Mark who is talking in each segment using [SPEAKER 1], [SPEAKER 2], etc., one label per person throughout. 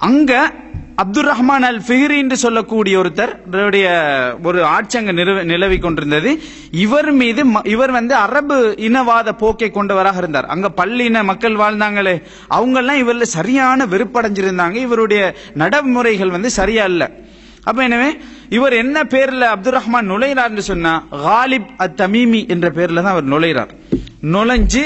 [SPEAKER 1] அங்க அப்துல் ரஹ்மான் அல் ஃபிஹ்ரி என்று சொல்லக்கூடிய ஒருத்தர் இவருடைய ஒரு ஆட்சி அங்க நிலவி- நிலவி கொண்டிருந்தது இவர் மீது ம- இவர் வந்து அரபு இனவாத போக்கை கொண்டவராக இருந்தார் அங்க பள்ளின மக்கள் வாழ்ந்தாங்களே அவங்க எல்லாம் இவர்ல சரியான வெறுப்படைஞ்சிருந்தாங்க இவருடைய நடைமுறைகள் வந்து சரியா இல்ல அப்ப எனவே இவர் என்ன பேர்ல அப்துல் ரஹ்மான் நுழைகிறார்னு சொன்னா காலிப் அத் தமீமி என்ற பேர்ல தான் அவர் நுழைகிறார் நுழைஞ்சு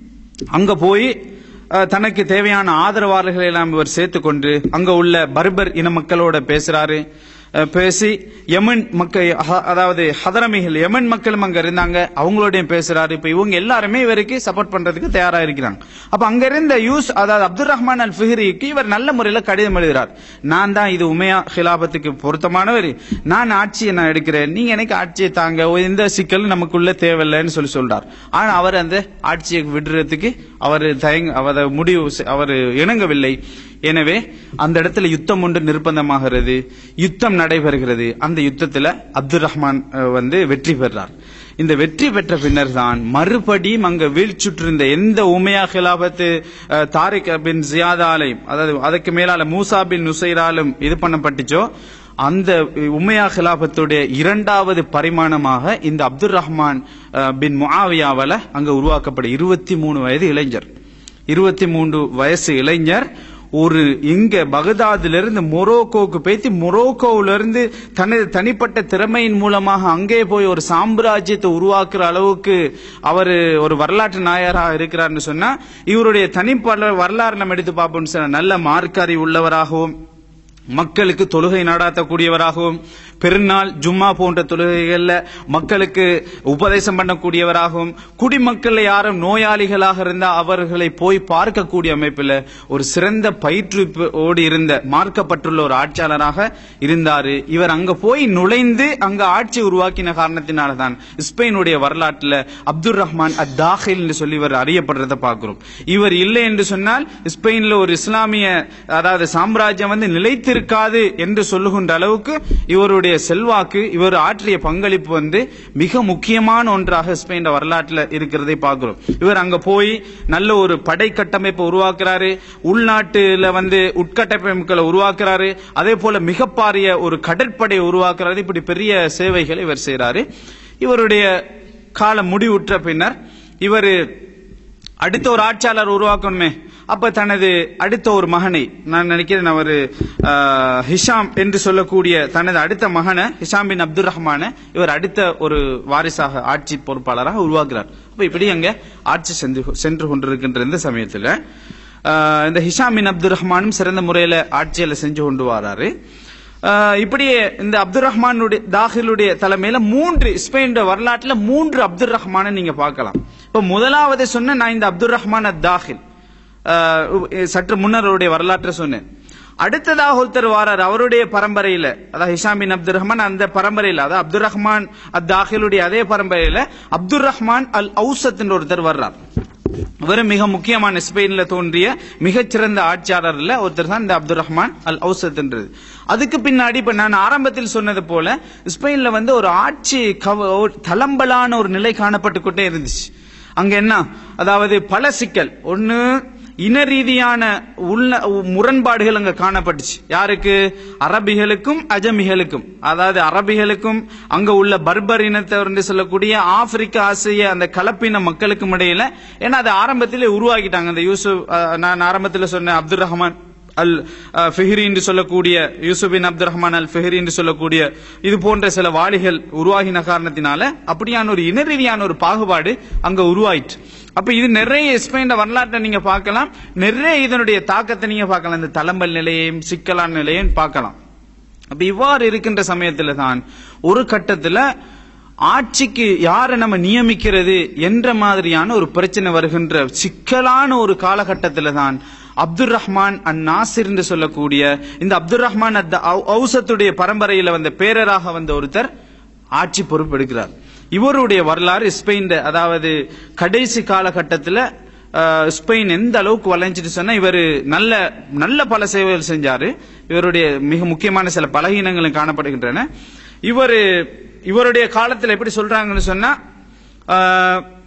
[SPEAKER 1] அங்க போய் அஹ், தனக்கு தேவையான ஆதரவாளர்களை எல்லாம் இவர் சேர்த்துக்கொண்டு அங்க உள்ள பர்பர் இன மக்களோட பேசுறாரு அஹ், பேசி யமன் மக்கள் அஹ- அதாவது ஹதரமிகள் யமன் மக்களும் அங்க இருந்தாங்க அவங்களோடையும் பேசுறாரு இப்ப இவங்க எல்லாருமே இவருக்கு சப்போர்ட் பண்றதுக்கு தயாரா இருக்கிறாங்க அப்ப அங்க இருந்த யூஸ் அதாவது அப்துல் ரஹ்மான் அல் ஃபிஹ்ரிக்கு இவர் நல்ல முறையில் கடிதம் எழுதுறார் நான் தான் இது உமையா ஹிலாபத்துக்கு பொருத்தமானவர் நான் ஆட்சியை நான் எடுக்கிறேன் நீங்க எனக்கு ஆட்சியை தாங்க எந்த சிக்கலும் நமக்குள்ள தேவையில்லைன்னு சொல்லி சொல்றார் ஆனா அவர் அந்த ஆட்சியை விடுறதுக்கு அவர் தயங்க அவர் முடிவு செ- அவர் இணங்கவில்லை எனவே அந்த இடத்துல யுத்தம் ஒன்று நிர்பந்தமாகிறது யுத்தம் நடைபெறுகிறது அந்த யுத்தத்துல அப்துல் ரஹ்மான் அஹ், வந்து வெற்றி பெறார் இந்த வெற்றி பெற்ற பின்னர் தான் மறுபடியும் அங்க வீழ்ச்சுற்றிருந்த எந்த உமையா ஹிலாபத்து அஹ், தாரிக் பின் ஜியாதாலையும் அதாவது அதுக்கு மேலால மூசா பின் நுசைராலும் இது பண்ணப்பட்டுச்சோ அந்த உமையா ஹிலாபத்துடைய இரண்டாவது பரிமாணமாக இந்த அப்துல் ரஹ்மான் அஹ், பின் முஆவியாவால அங்க உருவாக்கப்பட்ட இருபத்தி மூணு வயது இளைஞர் இருபத்தி மூன்று வயசு இளைஞர் ஒரு இங்க பகதாதிலிருந்து மொரோக்கோவுக்கு பேத்தி மொரோக்கோவில இருந்து தனது தனிப்பட்ட திறமையின் மூலமாக அங்கே போய் ஒரு சாம்ராஜ்யத்தை உருவாக்குற அளவுக்கு அவர் ஒரு வரலாற்று நாயராக இருக்கிறார்னு சொன்னா இவருடைய தனிப்பட்ட வரலாறு நம்ம எடுத்து பார்ப்போம்னு சொன்னா நல்ல மார்க்கறி உள்ளவராகவும் மக்களுக்கு தொழுகை நடாத்தக்கூடியவராகவும் பெருநாள் ஜும்மா போன்ற தொழுகைகள்ல மக்களுக்கு உபதேசம் பண்ணக்கூடியவராகவும் குடிமக்கள் யாரும் நோயாளிகளாக இருந்தா அவர்களை போய் பார்க்கக்கூடிய அமைப்பில் ஒரு சிறந்த பயிற்றுவிப்போடு இருந்த மார்க்கப்பட்டுள்ள ஒரு ஆட்சியாளராக இருந்தாரு இவர் அங்க போய் நுழைந்து அங்க ஆட்சி உருவாக்கின காரணத்தினால தான் ஸ்பெயினுடைய வரலாற்றுல அப்துல் ரஹ்மான் அத் தாஹில் என்று சொல்லி இவர் அறியப்படுறதை பார்க்கிறோம் இவர் இல்லை என்று சொன்னால் ஸ்பெயின்ல ஒரு இஸ்லாமிய அதாவது சாம்ராஜ்யம் வந்து நிலைத்திருக்காது என்று சொல்லுகின்ற அளவுக்கு இவருடைய செல்வாக்கு இவர் ஆற்றிய பங்களிப்பு வந்து மிக முக்கியமான ஒன்றாக ஸ்பெயின் வரலாற்றில் இருக்கிறதை பார்க்கிறோம் இவர் அங்க போய் நல்ல ஒரு படை கட்டமைப்பை உருவாக்குறாரு உள்நாட்டுல வந்து உட்கட்டமைப்புகளை உருவாக்குறாரு அதே போல மிக பாரிய ஒரு கடற்படையை உருவாக்குறாரு இப்படி பெரிய சேவைகளை இவர் செய்றாரு இவருடைய காலம் முடிவுற்ற பின்னர் இவர் அடுத்த ஒரு ஆட்சியாளர் உருவாக்கணுமே அப்ப தனது அடுத்த ஒரு மகனை நான் நினைக்கிறேன் அவர் ஆஹ், ஹிஷாம் என்று சொல்லக்கூடிய தனது அடுத்த மகனை ஹிஷாம் பின் அப்துல் ரஹ்மான இவர் அடுத்த ஒரு வாரிசாக ஆட்சி பொறுப்பாளராக உருவாக்குறார் அப்ப இப்படி அங்க ஆட்சி சென்று சென்று கொண்டிருக்கின்ற இந்த சமயத்துல ஆஹ், இந்த ஹிஷாம் பின் அப்துல் ரஹ்மானும் சிறந்த முறையில ஆட்சியில செஞ்சு கொண்டு வராரு ஆஹ் இப்படியே இந்த அப்துல் ரஹ்மானுடைய தாஹிலுடைய தலைமையில மூன்று ஸ்பெயின் வரலாற்றுல மூன்று அப்துல் ரஹ்மானை நீங்க பார்க்கலாம் இப்ப முதலாவது சொன்ன நான் இந்த அப்துல் ரஹ்மான் அத் தாஹில் ஆஹ் சற்று முன்னர் அவருடைய வரலாற்றை சொன்னேன் அடுத்ததாக ஒருத்தர் வாரார் அவருடைய பரம்பரையில அதாவது ஹிஷாம் பின் அப்துல் ரஹ்மான் அந்த பரம்பரையில அதாவது அப்துல் ரஹ்மான் அத் தாஹிலுடைய அதே பரம்பரையில அப்துல் ரஹ்மான் அல் அவுசத் என்ற ஒருத்தர் வர்றார் இவர் மிக முக்கியமான ஸ்பெயின்ல தோன்றிய மிகச்சிறந்த ஆட்சியாளர்ல ஒருத்தர் தான் இந்த அப்துல் ரஹ்மான் அல் அவுசத்ன்றது அதுக்கு பின்னாடி இப்ப நான் ஆரம்பத்தில் சொன்னது போல ஸ்பெயின்ல வந்து ஒரு ஆட்சி கவ- ஒரு தளம்பலான ஒரு நிலை காணப்பட்டு கொண்டே இருந்துச்சு அங்க என்ன அதாவது பல சிக்கல் ஒன்னு இன ரீதியான உள்ள முரண்பாடுகள் அங்க காணப்பட்டுச்சு யாருக்கு அரபிகளுக்கும் அஜமிகளுக்கும் அதாவது அரபிகளுக்கும் அங்க உள்ள பர்பர் இனத்தவர் என்று சொல்லக்கூடிய ஆப்பிரிக்க ஆசிய அந்த கலப்பின மக்களுக்கும் இடையில ஏன்னா அது ஆரம்பத்திலே உருவாக்கிட்டாங்க அந்த யூசுப் அஹ், நான் ஆரம்பத்தில் சொன்ன அப்துல் ரஹ்மான் அல் அஹ், ஃபிஹ்ரி என்று சொல்லக்கூடிய யூசுப் பின் அப்துல் ரஹ்மான் அல் ஃபிஹ்ரி என்று சொல்லக்கூடிய இது போன்ற சில வாளிகள் உருவாகின காரணத்தினால அப்படியான ஒரு இன ரீதியான ஒரு பாகுபாடு அங்க உருவாயிற்று அப்ப இது நிறைய ஸ்பெயின் வரலாற்றை நீங்க பார்க்கலாம் நிறைய இதனுடைய தாக்கத்தை நீங்க பார்க்கலாம் இந்த தளம்பல் நிலையையும் சிக்கலான நிலையையும் பார்க்கலாம் அப்ப இவ்வாறு இருக்கின்ற சமயத்துல தான் ஒரு கட்டத்துல ஆட்சிக்கு யாரை நம்ம நியமிக்கிறது என்ற மாதிரியான ஒரு பிரச்சனை வருகின்ற சிக்கலான ஒரு காலகட்டத்தில் தான் அப்துல் ரஹ்மான் அன் நாசிர் என்று சொல்லக்கூடிய இந்த அப்துல் ரஹ்மான் அத் ஔசத்துடைய பரம்பரையில வந்த பேரராக வந்த ஒருத்தர் ஆட்சி பொறுப்பெடுக்கிறார் இவருடைய வரலாறு ஸ்பெயின் அதாவது கடைசி காலகட்டத்தில் அஹ், ஸ்பெயின் எந்த அளவுக்கு வளைஞ்சிட்டு சொன்னா இவர் நல்ல நல்ல பல சேவைகள் செஞ்சாரு இவருடைய மிக முக்கியமான சில பலகீனங்களும் காணப்படுகின்றன இவர் இவருடைய காலத்தில் எப்படி சொல்றாங்கன்னு சொன்னா அஹ்,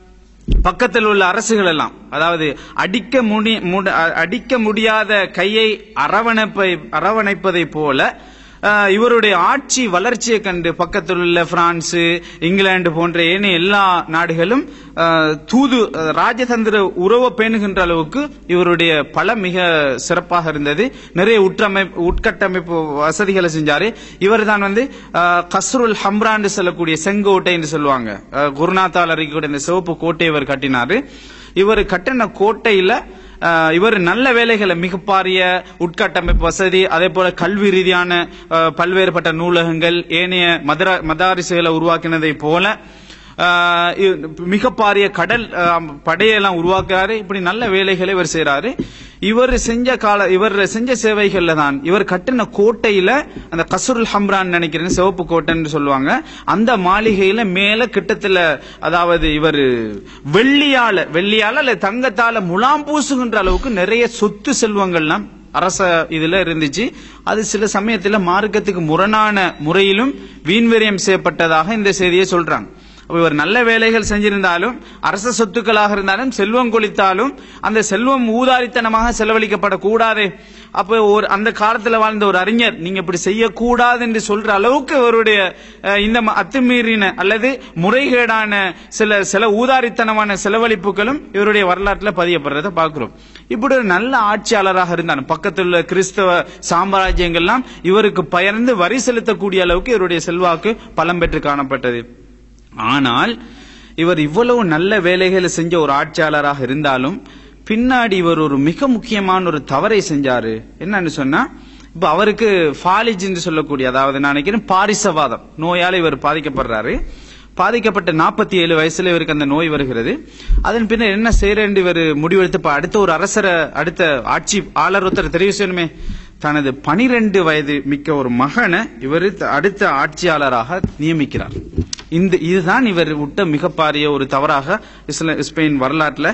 [SPEAKER 1] பக்கத்தில் உள்ள அரசுகள் எல்லாம் அதாவது அடிக்க முடி முட- அ- அடிக்க முடியாத கையை அரவணைப்பை அரவணைப்பதை போல அஹ், இவருடைய ஆட்சி வளர்ச்சியை கண்டு பக்கத்தில் உள்ள பிரான்ஸ் இங்கிலாந்து போன்ற ஏனைய எல்லா நாடுகளும் அஹ், தூது அஹ், ராஜதந்திர உறவை பேணுகின்ற அளவுக்கு இவருடைய பலம் மிக சிறப்பாக இருந்தது நிறைய உற்றமைப்பு உட்கட்டமைப்பு வசதிகளை செஞ்சாரு இவர் தான் வந்து அஹ், கஸ்ருல் ஹம்ரான்னு சொல்லக்கூடிய செங்கோட்டை என்று சொல்லுவாங்க அஹ், குருநாத்தால் அறிக்கக்கூடிய இந்த சிவப்பு கோட்டை இவர் கட்டினாரு இவர் கட்டின கோட்டையில அஹ், இவர் நல்ல வேலைகளை மிக பாரிய உட்கட்டமைப்பு வசதி அதே போல கல்வி ரீதியான அஹ், பல்வேறுபட்ட நூலகங்கள் ஏனைய மதர மதாரிசுகளை உருவாக்கினதை போல அஹ், இ- மிக பாரிய கடல் அஹ், படையெல்லாம் உருவாக்குறாரு இப்படி நல்ல வேலைகளை இவர் செய்றாரு இவர் செஞ்ச கால இவர் செஞ்ச சேவைகள்ல தான் இவர் கட்டின கோட்டையில அந்த கசுருல் ஹம்ரான் நினைக்கிறேன் சிவப்பு கோட்டைன்னு சொல்லுவாங்க அந்த மாளிகையில மேல கிட்டத்துல அதாவது இவர் வெள்ளியால வெள்ளியால அல்ல தங்கத்தால முலாம் பூசுகின்ற அளவுக்கு நிறைய சொத்து செல்வங்கள்லாம் அரச இதுல இருந்துச்சு அது சில சமயத்துல மார்க்கத்துக்கு முரணான முறையிலும் வீண்வரியம் செய்யப்பட்டதாக இந்த செய்தியை சொல்றாங்க அப்ப இவர் நல்ல வேலைகள் செஞ்சிருந்தாலும் அரச சொத்துக்களாக இருந்தாலும் செல்வம் கொளித்தாலும் அந்த செல்வம் ஊதாரித்தனமாக செலவழிக்கப்படக்கூடாது அப்ப ஒரு அந்த காலத்துல வாழ்ந்த ஒரு அறிஞர் நீங்க இப்படி செய்யக்கூடாது என்று சொல்ற அளவுக்கு இவருடைய அஹ், இந்த ம- அத்துமீறின அல்லது முறைகேடான சில சில ஊதாரித்தனமான செலவழிப்புகளும் இவருடைய வரலாற்றுல பதியப்படுறதை பார்க்கிறோம் இப்படி ஒரு நல்ல ஆட்சியாளராக இருந்தார் பக்கத்தில் உள்ள கிறிஸ்தவ சாம்ராஜ்யங்கள்லாம் இவருக்கு பயந்து வரி செலுத்தக்கூடிய அளவுக்கு இவருடைய செல்வாக்கு பலம் பெற்று காணப்பட்டது ஆனால் இவர் இவ்வளவு நல்ல வேலைகளை செஞ்ச ஒரு ஆட்சியாளராக இருந்தாலும் பின்னாடி இவர் ஒரு மிக முக்கியமான ஒரு தவறை செஞ்சாரு என்னன்னு சொன்னா இப்ப அவருக்கு ஃபாலிஜ் என்று சொல்லக்கூடிய அதாவது நான் நினைக்கிறேன் பாரிசவாதம் நோயால இவர் பாதிக்கப்படுறாரு பாதிக்கப்பட்ட நாற்பத்தி ஏழு வயசுல இவருக்கு அந்த நோய் வருகிறது அதன் பின்னர் என்ன செய்யறேன் இவர் முடிவெடுத்து இப்ப அடுத்த ஒரு அரசரை அடுத்த ஆட்சி ஆளர் ஒருத்தர் தெரிவு செய்யணுமே தனது பனிரெண்டு வயது மிக்க ஒரு மகனை இவர் அடுத்த ஆட்சியாளராக நியமிக்கிறார் இந்த இதுதான் இவர் விட்ட மிக பாரிய ஒரு தவறாக இஸ்ல- ஸ்பெயின் வரலாற்றுல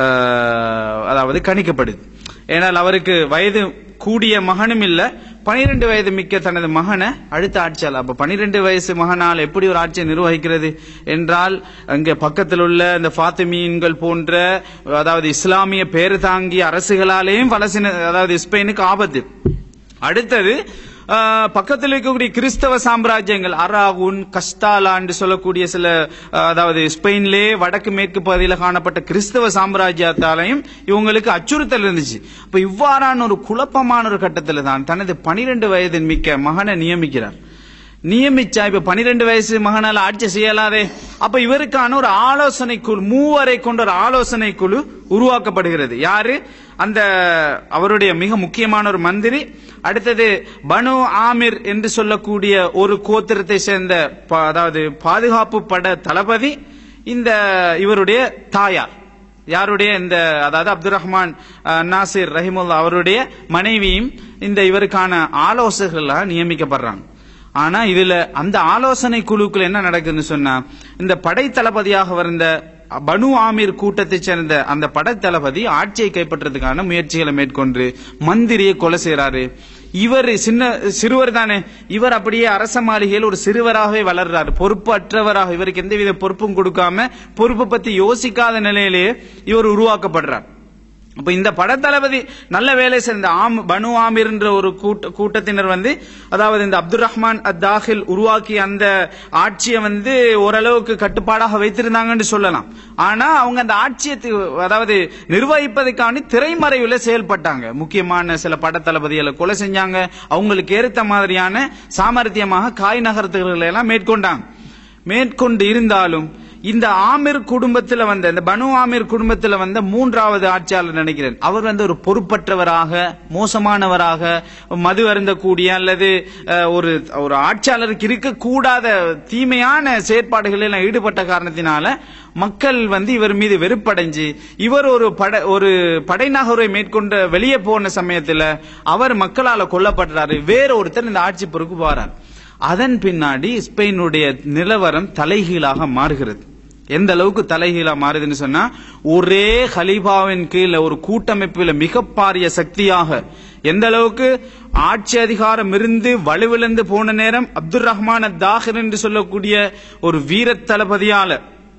[SPEAKER 1] அஹ், அதாவது கணிக்கப்படுது ஏனால் அவருக்கு வயது கூடிய மகனும் இல்ல பனிரெண்டு வயது மிக்க தனது மகனை அடுத்த ஆட்சியாளர் அப்ப பனிரெண்டு வயசு மகனால் எப்படி ஒரு ஆட்சியை நிர்வகிக்கிறது என்றால் அங்க பக்கத்தில் உள்ள இந்த ஃபாத்திமீன்கள் போன்ற அதாவது இஸ்லாமிய பேரு தாங்கிய அரசுகளாலேயும் பலசின அதாவது ஸ்பெயினுக்கு ஆபத்து அடுத்தது ஆஹ், பக்கத்தில் இருக்கக்கூடிய கிறிஸ்தவ சாம்ராஜ்யங்கள் அராகுன் கஸ்தாலான்னு சொல்லக்கூடிய சில ஆஹ், அதாவது ஸ்பெயின்லே வடக்கு மேற்கு பகுதியில் காணப்பட்ட கிறிஸ்தவ சாம்ராஜ்யத்தாலையும் இவங்களுக்கு அச்சுறுத்தல் இருந்துச்சு அப்ப இவ்வாறான ஒரு குழப்பமான ஒரு கட்டத்தில் தான் தனது பனிரெண்டு வயதின் மிக்க மகனை நியமிக்கிறார் நியமிச்சா இப்ப பனிரெண்டு வயசு மகனால ஆட்சி செய்யலாதே அப்ப இவருக்கான ஒரு ஆலோசனை குழு மூவரை கொண்ட ஒரு ஆலோசனை குழு உருவாக்கப்படுகிறது யாரு அந்த அவருடைய மிக முக்கியமான ஒரு மந்திரி அடுத்தது பனு ஆமிர் என்று சொல்லக்கூடிய ஒரு கோத்திரத்தை சேர்ந்த ப- அதாவது பாதுகாப்பு பட தளபதி இந்த இவருடைய தாயார் யாருடைய இந்த அதாவது அப்துல் ரஹ்மான் அஹ், நாசிர் ரஹிமுல்லா அவருடைய மனைவியும் இந்த இவருக்கான ஆலோசகர்களாக நியமிக்கப்படுறாங்க ஆனா இதுல அந்த ஆலோசனை குழுக்கள் என்ன நடக்குதுன்னு சொன்னா இந்த படை தளபதியாக வந்த பனு ஆமீர் கூட்டத்தைச் சேர்ந்த அந்த படை தளபதி ஆட்சியை கைப்பற்றதுக்கான முயற்சிகளை மேற்கொண்டு மந்திரியை கொலை செய்றாரு இவர் சின்ன சிறுவர் தானே இவர் அப்படியே அரச மாளிகையில் ஒரு சிறுவராகவே வளர்றாரு பொறுப்பற்றவராக இவருக்கு எந்தவித பொறுப்பும் கொடுக்காம பொறுப்பு பத்தி யோசிக்காத நிலையிலேயே இவர் உருவாக்கப்படுறார் அப்ப இந்த படத்தளபதி நல்ல வேலை சேர்ந்த ஆம் பனு ஆமிர் என்ற ஒரு கூட்ட- கூட்டத்தினர் வந்து அதாவது இந்த அப்துல் ரஹ்மான் அத்தாஹில் உருவாக்கிய அந்த ஆட்சியை வந்து ஓரளவுக்கு கட்டுப்பாடாக வைத்திருந்தாங்கன்னு சொல்லலாம் ஆனா அவங்க அந்த ஆட்சியை தி- அதாவது நிர்வகிப்பதற்கான திரைமறைவில் செயல்பட்டாங்க முக்கியமான சில படத்தளபதிகளை கொலை செஞ்சாங்க அவங்களுக்கு ஏற்ற மாதிரியான சாமர்த்தியமாக காய் நகர்த்துகளை எல்லாம் மேற்கொண்டாங்க மேற்கொண்டு இருந்தாலும் இந்த ஆமிர் குடும்பத்துல வந்த இந்த பனு ஆமிர் குடும்பத்துல வந்த மூன்றாவது ஆட்சியாளர் நினைக்கிறேன் அவர் வந்து ஒரு பொறுப்பற்றவராக மோசமானவராக மது அருந்தக்கூடிய அல்லது அஹ், ஒரு ஒரு ஆட்சியாளருக்கு இருக்கக்கூடாத தீமையான செயற்பாடுகளில் ஈடுபட்ட காரணத்தினால மக்கள் வந்து இவர் மீது வெறுப்படைஞ்சு இவர் ஒரு படை ஒரு படை நகரை மேற்கொண்ட வெளியே போன சமயத்துல அவர் மக்களால கொல்லப்படுறாரு வேற ஒருத்தர் இந்த ஆட்சி பொறுப்பு வாரார் அதன் பின்னாடி ஸ்பெயினுடைய நிலவரம் தலைகீழாக மாறுகிறது எந்த அளவுக்கு தலைகீழா மாறுதுன்னு சொன்னா ஒரே ஹலீஃபாவின் கீழ ஒரு கூட்டமைப்பில் மிக பாரிய சக்தியாக எந்த அளவுக்கு ஆட்சி அதிகாரம் இருந்து வலுவிழந்து போன நேரம் அப்துல் ரஹ்மான் தாஹிர் என்று சொல்லக்கூடிய ஒரு வீர தளபதியால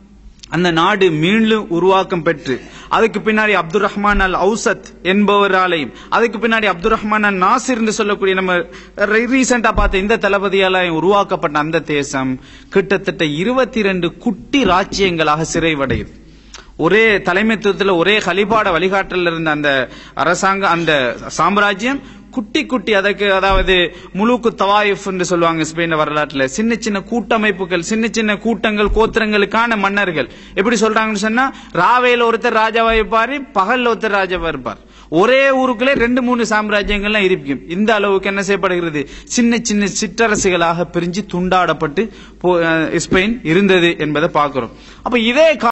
[SPEAKER 1] அந்த நாடு மீண்டும் உருவாக்கம் பெற்று அதுக்கு பின்னாடி அப்துல் ரஹ்மான் அல் அவுசத் என்பவராலையும் அதுக்கு பின்னாடி அப்துல் ரஹ்மான் அல் நாசிர் என்று சொல்லக்கூடிய நம்ம ரீசெண்டா பார்த்த இந்த தளபதியாலையும் உருவாக்கப்பட்ட அந்த தேசம் கிட்டத்தட்ட இருபத்தி ரெண்டு குட்டி ராஜ்யங்களாக சிறைவடையுது ஒரே தலைமைத்துவத்தில் ஒரே கலிபாட வழிகாட்டல இருந்த அந்த அரசாங்க அந்த சாம்ராஜ்யம் குட்டி குட்டி அதற்கு அதாவது முழுக்கு தவாயிஃப் என்று சொல்லுவாங்க ஸ்பெயின் வரலாற்றுல சின்ன சின்ன கூட்டமைப்புகள் சின்ன சின்ன கூட்டங்கள் கோத்திரங்களுக்கான மன்னர்கள் எப்படி சொல்றாங்கன்னு சொன்னா ராவையில ஒருத்தர் ராஜாவா இருப்பாரு பகல்ல ஒருத்தர் ராஜாவா இருப்பார் ஒரே ஊருக்குள்ளே ரெண்டு மூணு சாம்ராஜ்யங்கள்லாம் இருக்கும் இந்த அளவுக்கு என்ன செய்யப்படுகிறது சின்ன சின்ன சிற்றரசுகளாக பிரிஞ்சு துண்டாடப்பட்டு போ- அஹ் ஸ்பெயின் இருந்தது என்பதை பார்க்கிறோம் அப்ப இதே